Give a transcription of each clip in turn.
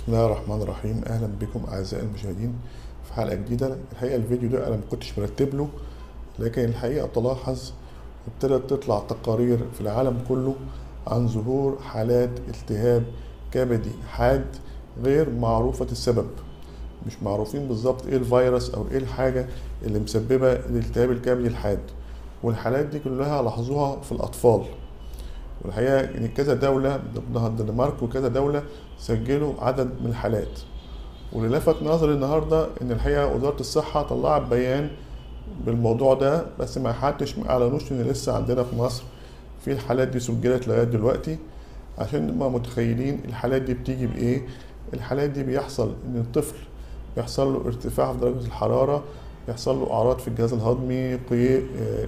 بسم الله الرحمن الرحيم اهلا بكم اعزائي المشاهدين في حلقه جديده الحقيقه الفيديو ده انا ما كنتش مرتب له لكن الحقيقه تلاحظ ابتدت تطلع تقارير في العالم كله عن ظهور حالات التهاب كبدي حاد غير معروفه السبب مش معروفين بالظبط ايه الفيروس او ايه الحاجه اللي مسببه الالتهاب الكبدي الحاد والحالات دي كلها لاحظوها في الاطفال والحقيقه ان كذا دوله ضمنها الدنمارك وكذا دوله سجلوا عدد من الحالات واللي لفت نظري النهارده ان الحقيقه وزاره الصحه طلعت بيان بالموضوع ده بس ما حدش ما اعلنوش ان لسه عندنا في مصر في الحالات دي سجلت لغايه دلوقتي عشان نبقى متخيلين الحالات دي بتيجي بايه الحالات دي بيحصل ان الطفل بيحصل له ارتفاع في درجه الحراره بيحصل له اعراض في الجهاز الهضمي قيء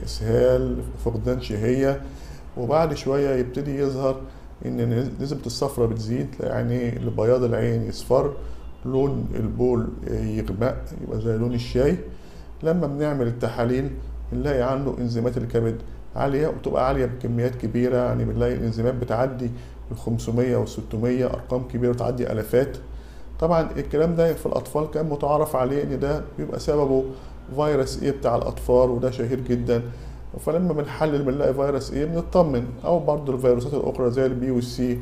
اسهال فقدان شهيه وبعد شويه يبتدي يظهر ان نسبه الصفرة بتزيد يعني بياض العين يصفر لون البول يغمق يبقى زي لون الشاي لما بنعمل التحاليل بنلاقي عنده انزيمات الكبد عاليه وتبقى عاليه بكميات كبيره يعني بنلاقي الانزيمات بتعدي ال 500 وال 600 ارقام كبيره بتعدي الافات طبعا الكلام ده في الاطفال كان متعارف عليه ان ده بيبقى سببه فيروس ايه بتاع الاطفال وده شهير جدا فلما بنحلل بنلاقي فيروس ايه بنطمن او برضه الفيروسات الاخرى زي البي والسي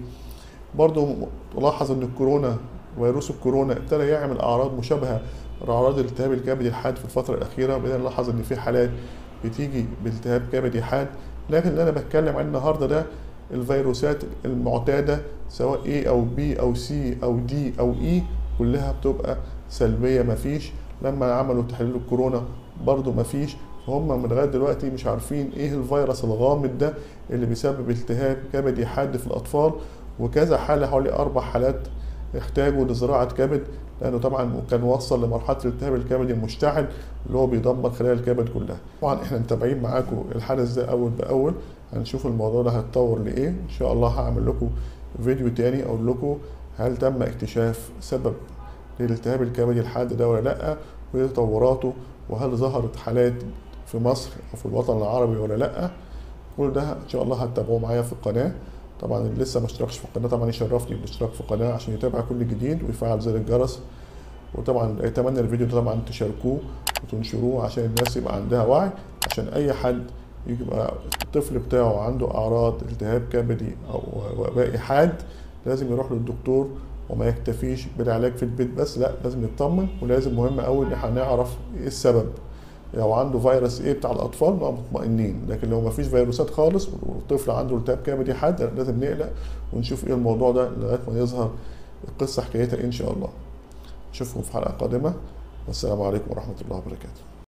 برضه تلاحظ ان الكورونا فيروس الكورونا ابتدى يعمل اعراض مشابهه لاعراض الالتهاب الكبدي الحاد في الفتره الاخيره بدأنا نلاحظ ان في حالات بتيجي بالتهاب كبدي حاد لكن اللي انا بتكلم عنه النهارده ده الفيروسات المعتاده سواء A او B او C او D او E كلها بتبقى سلبيه مفيش لما عملوا تحليل الكورونا برضه مفيش فهم من لغايه دلوقتي مش عارفين ايه الفيروس الغامض ده اللي بيسبب التهاب كبدي حاد في الاطفال وكذا حاله حوالي اربع حالات احتاجوا لزراعه كبد لانه طبعا كان وصل لمرحله الالتهاب الكبدي المشتعل اللي هو بيدمر خلايا الكبد كلها. طبعا احنا متابعين معاكم الحدث ده اول باول هنشوف الموضوع ده هيتطور لايه ان شاء الله هعمل لكم فيديو تاني اقول لكم هل تم اكتشاف سبب للالتهاب الكبدي الحاد ده ولا لا وايه تطوراته وهل ظهرت حالات في مصر او في الوطن العربي ولا لا كل ده ان شاء الله هتتابعوه معايا في القناه طبعا اللي لسه ما اشتركش في القناه طبعا يشرفني بالاشتراك في القناه عشان يتابع كل جديد ويفعل زر الجرس وطبعا اتمنى الفيديو ده طبعا تشاركوه وتنشروه عشان الناس يبقى عندها وعي عشان اي حد يبقى الطفل بتاعه عنده اعراض التهاب كبدي او وباء حاد لازم يروح للدكتور وما يكتفيش بالعلاج في البيت بس لا لازم يطمن ولازم مهم قوي ان احنا نعرف ايه السبب لو عنده فيروس ايه بتاع الاطفال نبقى مطمئنين لكن لو ما فيش فيروسات خالص والطفل عنده التهاب كبدي حاد لازم نقلق ونشوف ايه الموضوع ده لغايه ما يظهر القصه حكايتها ان شاء الله نشوفكم في حلقه قادمه والسلام عليكم ورحمه الله وبركاته